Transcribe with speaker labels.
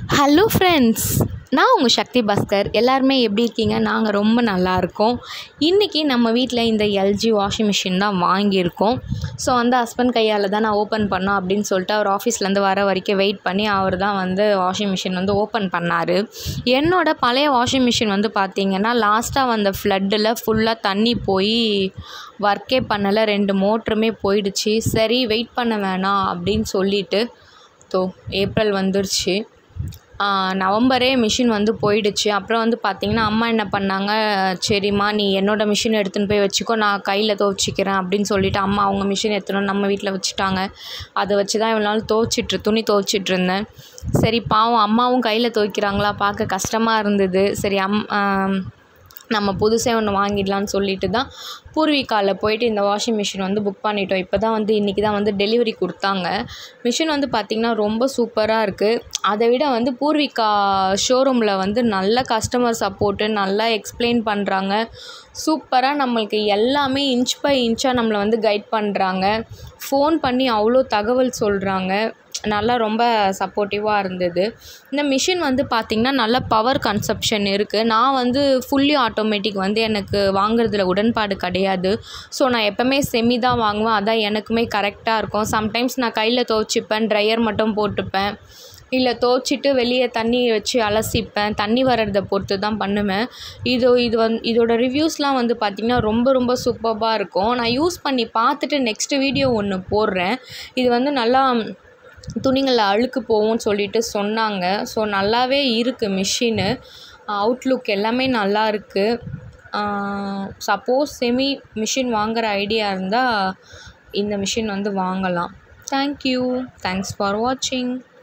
Speaker 1: hello friends நான் உங்கள் சக்தி பாஸ்கர் எல்லாருமே எப்படி இருக்கீங்க நாங்கள் ரொம்ப நல்லா இருக்கோம் இன்றைக்கி நம்ம வீட்டில் இந்த எல்ஜி வாஷிங் மிஷின் தான் வாங்கியிருக்கோம் ஸோ வந்து ஹஸ்பண்ட் கையால் தான் நான் ஓப்பன் பண்ணோம் அப்படின்னு சொல்லிட்டு அவர் ஆஃபீஸ்லேருந்து வர வரைக்கும் வெயிட் பண்ணி அவர் தான் வந்து வாஷிங் மிஷின் வந்து ஓப்பன் பண்ணார் என்னோட பழைய வாஷிங் மிஷின் வந்து பார்த்திங்கன்னா லாஸ்ட்டாக வந்த ஃப்ளட்டில் ஃபுல்லாக தண்ணி போய் ஒர்க்கே பண்ணலை ரெண்டு மோட்டருமே போயிடுச்சு சரி வெயிட் பண்ண வேணாம் அப்படின்னு சொல்லிட்டு தோ ஏப்ரல் வந்துருச்சு நவம்பரே மிஷின் வந்து போயிடுச்சு அப்புறம் வந்து பார்த்திங்கன்னா அம்மா என்ன பண்ணாங்க சரிம்மா நீ என்னோடய மிஷின் எடுத்துன்னு போய் வச்சுக்கோ நான் கையில் துவச்சிக்கிறேன் அப்படின்னு சொல்லிட்டு அம்மா அவங்க மிஷின் எடுத்துன்னு வந்து நம்ம வீட்டில் வச்சுட்டாங்க அதை வச்சு தான் இவ்வளோ நாள் துவச்சிட்டு துணி துவச்சிட்டு இருந்தேன் சரி பாவம் அம்மாவும் கையில் துவைக்கிறாங்களா பார்க்க கஷ்டமாக இருந்தது சரி அம் நம்ம புதுசாக ஒன்று வாங்கிடலான்னு சொல்லிட்டு தான் பூர்விகாவில் போயிட்டு இந்த வாஷிங் மிஷின் வந்து புக் பண்ணிட்டோம் இப்போ தான் வந்து இன்றைக்கி தான் வந்து டெலிவரி கொடுத்தாங்க மிஷின் வந்து பார்த்திங்கன்னா ரொம்ப சூப்பராக இருக்குது அதை விட வந்து பூர்விகா ஷோரூமில் வந்து நல்ல கஸ்டமர் சப்போர்ட்டு நல்லா எக்ஸ்பிளைன் பண்ணுறாங்க சூப்பராக நம்மளுக்கு எல்லாமே இன்ச் பை இன்ச்சாக நம்மளை வந்து கைட் பண்ணுறாங்க ஃபோன் பண்ணி அவ்வளோ தகவல் சொல்கிறாங்க நல்லா ரொம்ப சப்போர்ட்டிவாக இருந்தது இந்த மிஷின் வந்து பார்த்திங்கன்னா நல்ல பவர் கன்சப்ஷன் இருக்குது நான் வந்து ஃபுல்லி ஆட்டோமேட்டிக் வந்து எனக்கு வாங்குறதுல உடன்பாடு கிடையாது ஸோ நான் எப்போவுமே செமி தான் வாங்குவேன் அதான் எனக்குமே கரெக்டாக இருக்கும் சம்டைம்ஸ் நான் கையில் துவச்சிப்பேன் ட்ரையர் மட்டும் போட்டுப்பேன் இல்லை துவச்சிட்டு வெளியே தண்ணி வச்சு அலசிப்பேன் தண்ணி வர்றதை பொறுத்து தான் பண்ணுவேன் இது இது வந் இதோட ரிவ்யூஸ்லாம் வந்து பார்த்திங்கன்னா ரொம்ப ரொம்ப சூப்பராக இருக்கும் நான் யூஸ் பண்ணி பார்த்துட்டு நெக்ஸ்ட்டு வீடியோ ஒன்று போடுறேன் இது வந்து நல்லா துணிங்களில் அழுக்கு போகும்னு சொல்லிட்டு சொன்னாங்க ஸோ நல்லாவே இருக்குது மிஷினு அவுட்லுக் எல்லாமே நல்லா இருக்குது சப்போஸ் செமி மிஷின் வாங்குகிற ஐடியா இருந்தால் இந்த மிஷின் வந்து வாங்கலாம் தேங்க்யூ தேங்க்ஸ் ஃபார் வாட்சிங்